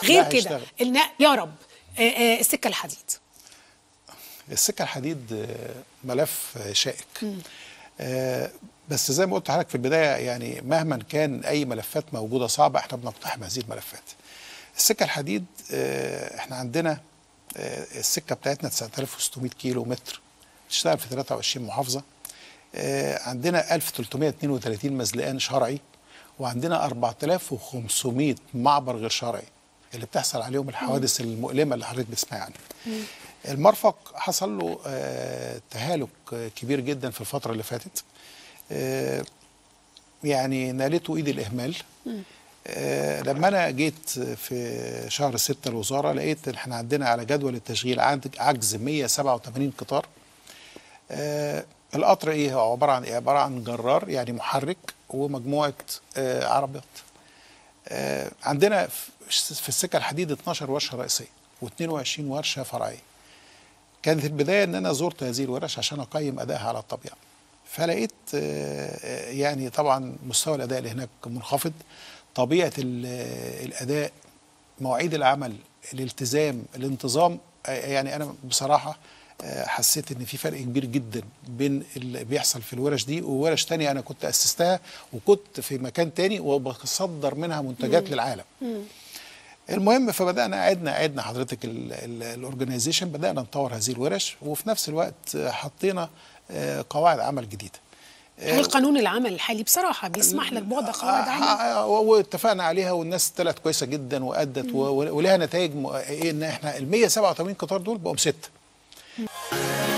غير لا كده هيشتغل. النا- يا رب آه، آه، السكه الحديد السكه الحديد آه، ملف آه، شائك آه، بس زي ما قلت لحضرتك في البدايه يعني مهما كان اي ملفات موجوده صعبه احنا بنقتحم هذه الملفات. السكه الحديد آه، احنا عندنا آه، السكه بتاعتنا 9600 كيلو متر بتشتغل في 23 محافظه آه، عندنا 1332 مزلقان شرعي وعندنا 4500 معبر غير شرعي اللي بتحصل عليهم الحوادث المؤلمه اللي حضرتك بتسمعي عنها. المرفق حصل له آه، تهالك آه، كبير جدا في الفتره اللي فاتت. آه، يعني نالته ايد الاهمال. آه، لما انا جيت في شهر ستة الوزاره لقيت إن احنا عندنا على جدول التشغيل عند عجز 187 قطار آه، القطر ايه هو عباره عن ايه عباره عن جرار يعني محرك ومجموعه آه، عربيات آه، عندنا في في السكه الحديد 12 ورشه رئيسيه و22 ورشه فرعيه كانت البدايه ان انا زرت هذه الورش عشان اقيم ادائها على الطبيعه فلقيت آه، آه، يعني طبعا مستوى الاداء اللي هناك منخفض طبيعه ال- آه، الاداء مواعيد العمل الالتزام الانتظام آه، يعني انا بصراحه آه، حسيت ان في فرق كبير جدا بين اللي بيحصل في الورش دي وورش تانية انا كنت اسستها وكنت في مكان تاني وبصدر منها منتجات للعالم المهم فبدانا عدنا عدنا حضرتك الاورجنايزيشن بدانا نطور هذه الورش وفي نفس الوقت آه، حطينا آه، قواعد عمل جديده هل قانون العمل الحالي بصراحه بيسمح لك بوضع قواعد عمل آه، آه، واتفقنا عليها والناس طلعت كويسه جدا وادت و- ولها نتائج م- ايه ان احنا ال 187 قطار دول بقوا سته